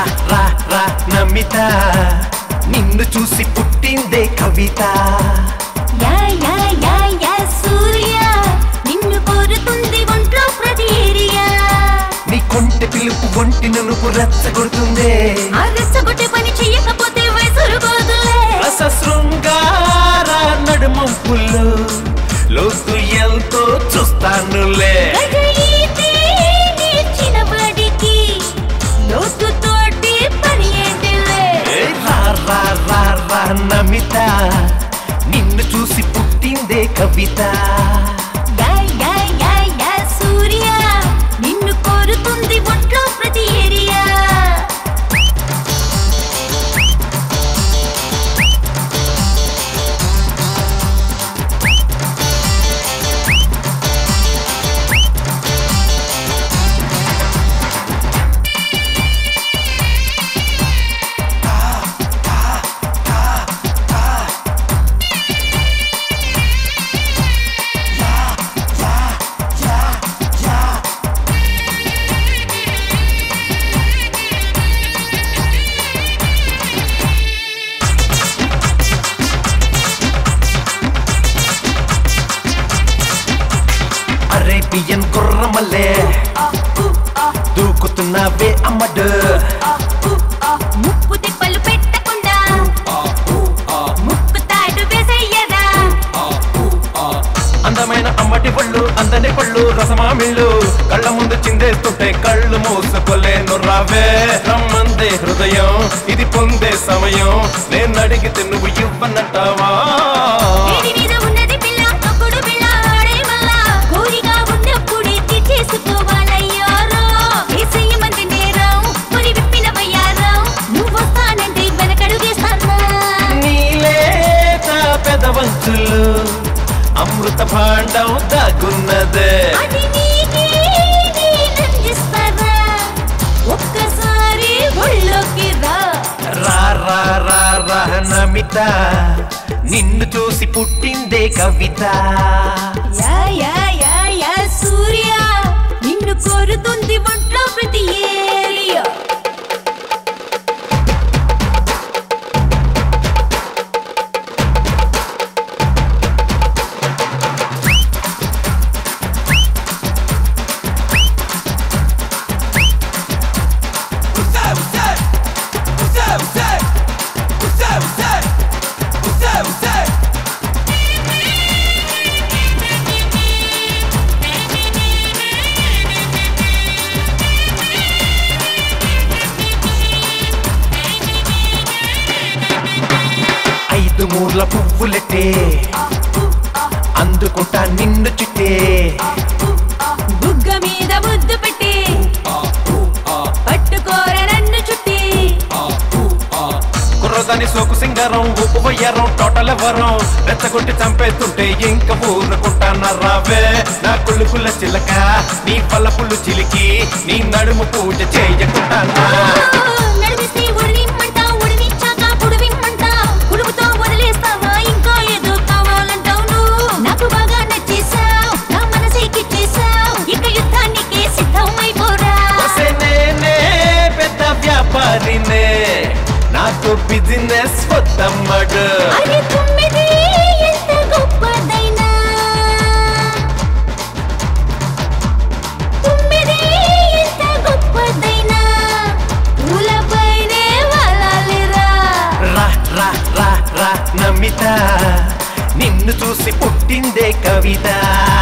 రా రా నమిత నిన్ను చూసి పుట్టిందే కవిత యా యా యా యా సూర్య నిన్ను కోరుతుంది ఒంట్లో ప్రతి ఏరియా నీ కొంటె పిలుపు ఒంటి నునుపు రెచ్చగొడుతుందే ఆ రెచ్చగొట్టే పని చెయ్యకపోతే వయసురుకోదులే రస శృంగార నడుమంపుల్లో లోతు ఎంతో చూస్తానులే గజ ఈతే నేర్చిన వాడికి లోతుతోటి పని ఏంటిలే ఏ రా రా రా రా నమిత నిన్ను చూసి పుట్టిందే కవిత యా యా యా యా సూర్య నిన్ను కోరుతుంది ఒంట్లో ప్రతి ఏరియా అరేబియన్ కుర్రమల్లే దూకుతున్నావే అమ్మడు ముప్పు తిప్పలు పెట్టకుండా ముక్కు తాడు వేసయ్యరా అందమైన అమ్మటి పళ్ళు అందని పళ్ళు రసమామిళ్ళు కళ్ళ ముందు చిందేస్తుంటే కళ్ళు మూసుకోలేను రావే రమ్మందే హృదయం ఇది పొందే సమయం నేను అడిగితే నువ్వు ఇవ్వనంటావా వేడి మీద ఉన్నది పిల్ల తొక్కుడు పిల్ల ఆడే వల్ల కోరిగా ఉన్నప్పుడే తీర్చేసుకోవాలయ్యారో ఏసయ్య మంది నేరం మరి విప్పిన వయ్యారం నువ్వు వస్తానంటే వెనకడుగేస్తానా నీలేత పెదవంచులు అమృత భాండం దాగున్నదే అది నీకే నేనందిస్తారా ఒక్కసారి ఒళ్ళోకి రా రా రా రా రా నమిత నిన్ను చూసి పుట్టిందే కవిత యా యా యా యా సూర్య నిన్ను కోరుతుంది ఒంట్లో ప్రతి ఏరియా ఐదు మూర్ల పువ్వులెట్టే అందుకుంటా నిన్ను చుట్టే బుగ్గ మీద ముద్దు పెట్టి పట్టుకోర నన్ను చుట్టి కుర్రదాని సోకు సింగారం ఉప్పు వయ్యారం టోటల్ ఎవరం రెచ్చగొట్టి చంపేస్తుంటే ఇంక ఊరుకుంటాన రావే నా కుళ్ళుకుల్ల చిలక నీ పల్ల పుల్లు చిలికి నీ నడుము పూజ చేయకుంటానా నడిపిస్తే ఉడివిమ్మంటా ఉడివిచ్చాక పుడివిమ్మంటా పుడుపుతో వదిలేస్తావా ఇంకా ఏదో కావాలంటావు నువ్వు నాకు బాగా నచ్చేసావు నా మనసేకిచ్చేసావు ఇక యుద్ధానికి సిద్ధమైపోరా వసే నేనే పెద్ద వ్యాపారినే నాకు బిజినెస్ వద్దమ్మడు అది తొమ్మిది ఎంత గొప్పదైనా తొమ్మిది ఎంత గొప్పదైనా పూలపైనే వాలాలిరా రా రా రా రా నమిత నిన్ను చూసి పుట్టిందే కవిత